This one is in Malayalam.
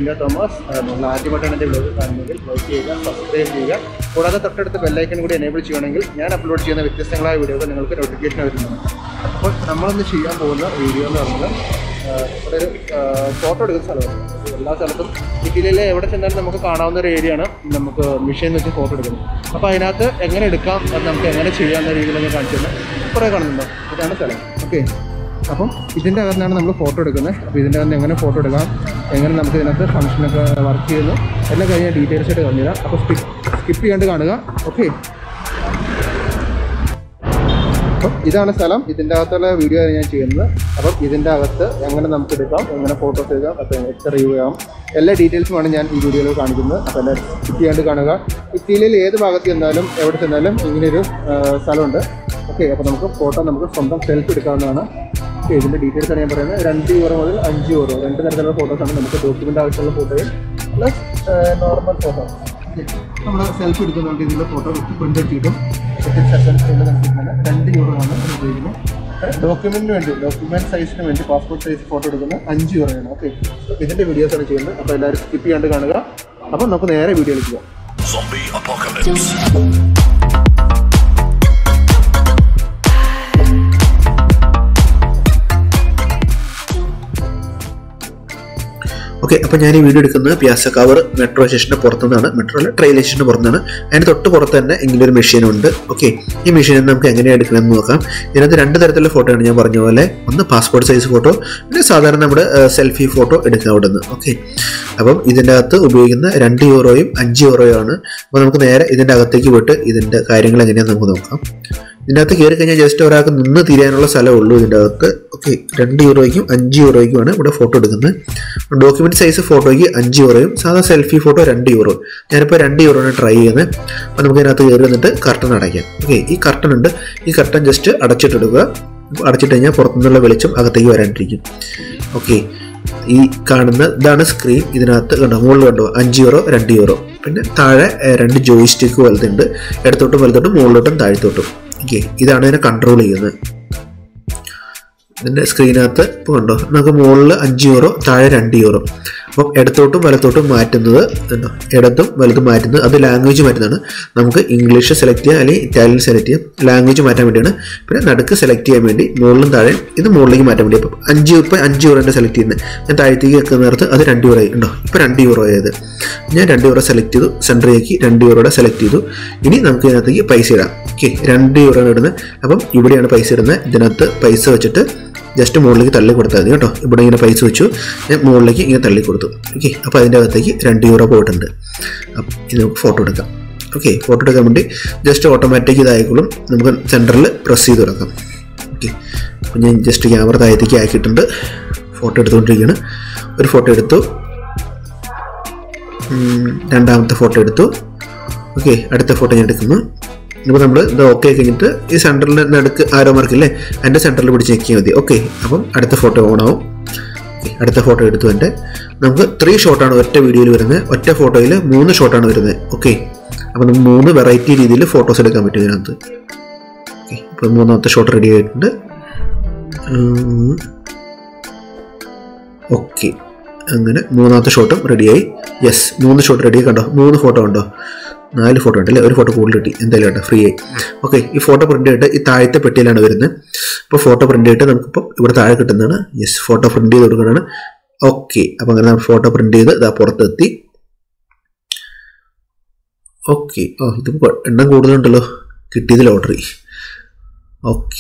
ലിൻഡ തോമസ് ആ, നിങ്ങൾ ആദ്യമായിട്ടാണ് എൻ്റെ വീഡിയോ കാണുന്നതെങ്കിൽ ലൈക്ക് ചെയ്യുക സബ്സ്ക്രൈബ് ചെയ്യുക കൂടാതെ തൊട്ടടുത്ത് ബെല്ലൈക്കൻ കൂടി എനേബിൾ ചെയ്യുകയാണെങ്കിൽ ഞാൻ അപ്ലോഡ് ചെയ്യുന്ന വ്യത്യസ്തങ്ങളായ വീഡിയോകൾ നിങ്ങൾക്ക് നോട്ടിഫിക്കേഷൻ വരുന്നതാണ് അപ്പോൾ നമ്മളിന്ന് ചെയ്യാൻ പോകുന്ന വീഡിയോ എന്ന് പറഞ്ഞാൽ ആ, ഇവിടെ ഒരു ഫോട്ടോ എടുക്കുന്ന സ്ഥലമാണ് അപ്പോൾ എല്ലാ സ്ഥലത്തും ഇറ്റലിയിലെ എവിടെ ചെന്നാലും നമുക്ക് കാണാവുന്ന ഒരു ഏരിയ ആണ് നമുക്ക് മെഷീൻ വെച്ച് ഫോട്ടോ എടുക്കുന്നത് അപ്പോൾ അതിനകത്ത് എങ്ങനെ എടുക്കാം അത് നമുക്ക് എങ്ങനെ ചെയ്യാവുന്ന രീതിയിലൊക്കെ കാണിച്ചു തന്നെ കുറേ കാണുന്നുണ്ടോ ഇതാണ് സ്ഥലം ഓക്കെ അപ്പം ഇതിൻ്റെ അകത്താണ് നമ്മൾ ഫോട്ടോ എടുക്കുന്നത് അപ്പോൾ ഇതിൻ്റെ അകത്ത് എങ്ങനെ ഫോട്ടോ എടുക്കാം എങ്ങനെ നമുക്ക് ഇതിനകത്ത് ഫംഗ്ഷനൊക്കെ വർക്ക് ചെയ്യുന്നു എല്ലാം കഴിഞ്ഞ ഡീറ്റെയിൽസ് ആയിട്ട് പറഞ്ഞുതരാം അപ്പോൾ സ്കിപ്പ് ചെയ്യാണ്ട് കാണുക ഓക്കെ അപ്പം ഇതാണ് സ്ഥലം ഇതിൻ്റെ അകത്തുള്ള വീഡിയോ ആണ് ഞാൻ ചെയ്യുന്നത് അപ്പം ഇതിൻ്റെ അകത്ത് എങ്ങനെ നമുക്ക് എടുക്കാം എങ്ങനെ ഫോട്ടോസ് എടുക്കാം അപ്പം എത്ര റിവ്യൂ ചെയ്യാം എല്ലാ ഡീറ്റെയിൽസുമാണ് ഞാൻ ഈ വീഡിയോയിൽ കാണിക്കുന്നത് അപ്പോൾ എല്ലാവരും സ്കിപ്പ് ചെയ്യാണ്ട് കാണുക ഇറ്റലിയിൽ ഏത് ഭാഗത്ത് ചെന്നാലും എവിടെ ചെന്നാലും ഇങ്ങനെയൊരു ആ, സ്ഥലമുണ്ട് ഓക്കെ അപ്പോൾ നമുക്ക് ഫോട്ടോ നമുക്ക് സ്വന്തം സെൽഫി എടുക്കാവുന്നതാണ് ഓക്കെ ഇതിൻ്റെ ഡീറ്റെയിൽസ് ആണ് ഞാൻ പറയുന്നത് രണ്ട് യൂറോ മുതൽ അഞ്ച് യൂറോ രണ്ട് തരത്തിലുള്ള ഫോട്ടോസാണ് നമുക്ക് ഡോക്യുമെൻ്റ് ആവശ്യമുള്ള ഫോട്ടോയും പ്ലസ് നോർമൽ ഫോട്ടോ നമ്മൾ സെൽഫി എടുക്കുന്നുണ്ട് ഇതിൻ്റെ ഫോട്ടോ പ്രിൻ്റ് എടുത്തിട്ടും സെക്കൻഡ് നമുക്ക് രണ്ട് യൂറോ ആണ് നമ്മൾ ഉപയോഗിക്കുന്നത് ഡോക്യുമെന്റിന് വേണ്ടി ഡോക്യുമെന്റ് സൈസിന് വേണ്ടി പാസ്പോർട്ട് സൈസ് ഫോട്ടോ എടുക്കുന്ന അഞ്ച് യൂറോ ആണ് ഓക്കെ ഇതിന്റെ വീഡിയോസ് ആണ് ചെയ്യുന്നത് അപ്പോൾ എല്ലാവരും സ്കിപ്പ് ചെയ്യാണ്ട് കാണുക അപ്പോൾ നമുക്ക് നേരെ വീഡിയോയിലേക്ക് പോകാം Zombie apocalypse. ഓക്കെ അപ്പോൾ ഞാൻ ഈ വീഡിയോ എടുക്കുന്നത് പ്യാസക്കാവർ മെട്രോ സ്റ്റേഷൻ്റെ പുറത്തുനിന്നാണ് മെട്രോ അല്ല ട്രെയിൻ സ്റ്റേഷൻ്റെ പുറത്തുനിന്നാണ് അതിന് തൊട്ട് പുറത്ത് തന്നെ ഇങ്ങനെ ഒരു മെഷീൻ ഉണ്ട് ഓക്കെ ഈ മെഷീനിൽ നമുക്ക് എങ്ങനെയാണ് എടുക്കണമെന്ന് നോക്കാം ഇതിനകത്ത് രണ്ട് തരത്തിലുള്ള ഫോട്ടോയാണ് ഞാൻ പറഞ്ഞ പോലെ ഒന്ന് പാസ്പോർട്ട് സൈസ് ഫോട്ടോ പിന്നെ സാധാരണ നമ്മുടെ സെൽഫി ഫോട്ടോ എടുക്കാം അവിടെ നിന്ന് ഓക്കെ അപ്പം ഇതിൻ്റെ അകത്ത് ഉപയോഗിക്കുന്ന രണ്ട് യൂറോയും അഞ്ച് യൂറോയും ആണ് അപ്പോൾ നമുക്ക് നേരെ ഇതിൻ്റെ അകത്തേക്ക് പോയിട്ട് ഇതിൻ്റെ കാര്യങ്ങൾ എങ്ങനെയാണെന്ന് നമുക്ക് നോക്കാം ഇതിൻ്റെ അകത്ത് കയറി കഴിഞ്ഞാൽ ജസ്റ്റ് ഒരാൾക്ക് നിന്ന് തിരിയാനുള്ള സ്ഥലമേ ഉള്ളൂ ഇതിൻ്റെ അകത്ത് ഓക്കെ രണ്ട് യൂറോയ്ക്കും അഞ്ച് യൂറോയ്ക്കുമാണ് ഇവിടെ ഫോട്ടോ എടുക്കുന്നത് ഡോക്യുമെന്റ് സൈസ് ഫോട്ടോയ്ക്ക് അഞ്ച് യൂറോയും സാധാ സെൽഫി ഫോട്ടോ രണ്ട് യൂറോ ഞാനിപ്പോൾ രണ്ട് യൂറോയാണ് ട്രൈ ചെയ്യുന്നത് അപ്പോൾ നമുക്ക് ഇതിനകത്ത് കയറി വന്നിട്ട് കർട്ടൻ അടയ്ക്കാം ഓക്കെ ഈ കർട്ടൻ ഉണ്ട് ഈ കർട്ടൻ ജസ്റ്റ് അടച്ചിട്ടെടുക്കുക അടച്ചിട്ട് കഴിഞ്ഞാൽ പുറത്തുനിന്നുള്ള വെളിച്ചം അകത്തേക്ക് വരാണ്ടിരിക്കും ഓക്കെ ഈ കാണുന്ന ഇതാണ് സ്ക്രീൻ ഇതിനകത്ത് കണ്ടോ മുകളിൽ കണ്ടോ അഞ്ച് യൂറോ രണ്ട് യൂറോ പിന്നെ താഴെ ഏഹ്, രണ്ട് ജോയ് സ്റ്റിക്ക് വലുതുണ്ട് ഇടത്തോട്ടും വലത്തോട്ടും മുകളിലോട്ടും താഴത്തോട്ടും ഓക്കെ ഇതാണ് ഇതിനെ കൺട്രോൾ ചെയ്യുന്നത് ഇതിൻ്റെ സ്ക്രീനകത്ത് ഇപ്പോൾ കണ്ടോ നമുക്ക് മുകളിൽ അഞ്ച് യൂറോ താഴെ രണ്ട് യൂറോ അപ്പം ഇടത്തോട്ടും വലത്തോട്ടും മാറ്റുന്നത് കണ്ടോ ഇടത്തും വലത്തും മാറ്റുന്നത് അത് ലാംഗ്വേജ് മാറ്റുന്നതാണ് നമുക്ക് ഇംഗ്ലീഷ് സെലക്ട് ചെയ്യാം അല്ലെങ്കിൽ ഇറ്റാലിയൻ സെലക്ട് ചെയ്യാം ലാംഗ്വേജ് മാറ്റാൻ വേണ്ടിയാണ് പിന്നെ നടുക്ക് സെലക്ട് ചെയ്യാൻ വേണ്ടി മുകളിലും താഴെ ഇത് മുകളിലേക്ക് മാറ്റാൻ വേണ്ടി അപ്പം അഞ്ച് ഇപ്പം അഞ്ച് യൂറോൻ്റെ സെലക്ട് ചെയ്യുന്നത് ഞാൻ താഴത്തേക്ക് വെക്കുന്ന നേരത്ത് അത് രണ്ട് യൂറോ ആയി ഉണ്ടോ ഇപ്പം രണ്ട് യൂറോ ആയത് ഞാൻ രണ്ട് യൂറോ സെലക്ട് ചെയ്തു സെൻറ്ററിലേക്ക് രണ്ട് യൂറോയുടെ സെലക്ട് ചെയ്തു ഇനി നമുക്ക് ഇതിനകത്തേക്ക് പൈസ ഇടാം ഓക്കെ രണ്ട് യൂറോ ആണ് ഇടുന്നത് അപ്പം ഇവിടെയാണ് പൈസ ഇടുന്നത് ഇതിനകത്ത് പൈസ വെച്ചിട്ട് ജസ്റ്റ് മുകളിലേക്ക് തള്ളി കൊടുത്താൽ മതി കേട്ടോ ഇവിടെ ഇങ്ങനെ പൈസ വെച്ചു ഞാൻ മുകളിലേക്ക് ഇങ്ങനെ തള്ളി കൊടുത്തു ഓക്കെ അപ്പോൾ അതിൻ്റെ അകത്തേക്ക് രണ്ട് യൂറോ പോയിട്ടുണ്ട് അപ്പം ഇത് നമുക്ക് ഫോട്ടോ എടുക്കാം ഓക്കെ ഫോട്ടോ എടുക്കാൻ വേണ്ടി ജസ്റ്റ് ഓട്ടോമാറ്റിക് ഇതായിക്കോളും നമുക്ക് സെൻറ്ററിൽ പ്രസ് ചെയ്ത് കൊടുക്കാം ഓക്കെ അപ്പം ഞാൻ ജസ്റ്റ് ക്യാമറ താഴത്തേക്ക് ആക്കിയിട്ടുണ്ട് ഫോട്ടോ എടുത്തുകൊണ്ടിരിക്കുകയാണ് ഒരു ഫോട്ടോ എടുത്തു ഉം, രണ്ടാമത്തെ ഫോട്ടോ എടുത്തു ഓക്കെ അടുത്ത ഫോട്ടോ ഞാൻ എടുക്കുന്നു ഇപ്പോൾ നമ്മൾ ഇത് ഓക്കെ കഴിഞ്ഞിട്ട് ഈ സെൻറ്ററിൽ നടുക്ക് ആരോ മാർക്കില്ലേ അതിൻ്റെ സെൻറ്ററിൽ പിടിച്ച് ഞെക്കിയാൽ മതി ഓക്കെ അപ്പം അടുത്ത ഫോട്ടോ ഓൺ ആവും ഓക്കെ അടുത്ത ഫോട്ടോ എടുത്തു എൻ്റെ നമുക്ക് ത്രീ ഷോട്ടാണ് ഒറ്റ വീഡിയോയിൽ വരുന്നത് ഒറ്റ ഫോട്ടോയിൽ മൂന്ന് ഷോട്ടാണ് വരുന്നത് ഓക്കെ അപ്പം നമുക്ക് മൂന്ന് വെറൈറ്റി രീതിയിൽ ഫോട്ടോസ് എടുക്കാൻ പറ്റും ഇതിനകത്ത് ഓക്കെ ഇപ്പോൾ മൂന്നാമത്തെ ഷോട്ട് റെഡി ആയിട്ടുണ്ട് ഓക്കെ അങ്ങനെ മൂന്നാമത്തെ ഷോട്ടും റെഡിയായി യെസ് മൂന്ന് ഷോട്ട് റെഡി കണ്ടോ മൂന്ന് ഫോട്ടോ ഉണ്ടോ നാല് ഫോട്ടോ ഉണ്ട് അല്ലേ ഒരു ഫോട്ടോ കൂടുതൽ കിട്ടി എന്തായാലും കേട്ടോ ഫ്രീ ആയി ഓക്കെ ഈ ഫോട്ടോ പ്രിന്റ് ചെയ്തിട്ട് ഈ താഴത്തെ പെട്ടിയിലാണ് വരുന്നത് അപ്പോൾ ഫോട്ടോ പ്രിന്റ് ചെയ്തിട്ട് നമുക്കിപ്പോൾ ഇവിടെ താഴെ കിട്ടുന്നതാണ് യെസ് ഫോട്ടോ പ്രിന്റ് ചെയ്ത് കൊടുക്കുന്നതാണ് ഓക്കെ അപ്പോൾ അങ്ങനെ നമ്മൾ ഫോട്ടോ പ്രിന്റ് ചെയ്ത് ഇതാ പുറത്തെത്തി ഓക്കെ ഓ ഇതിപ്പോൾ എണ്ണം കൂടുതലുണ്ടല്ലോ കിട്ടിയത് ലോട്ടറി ഓക്കെ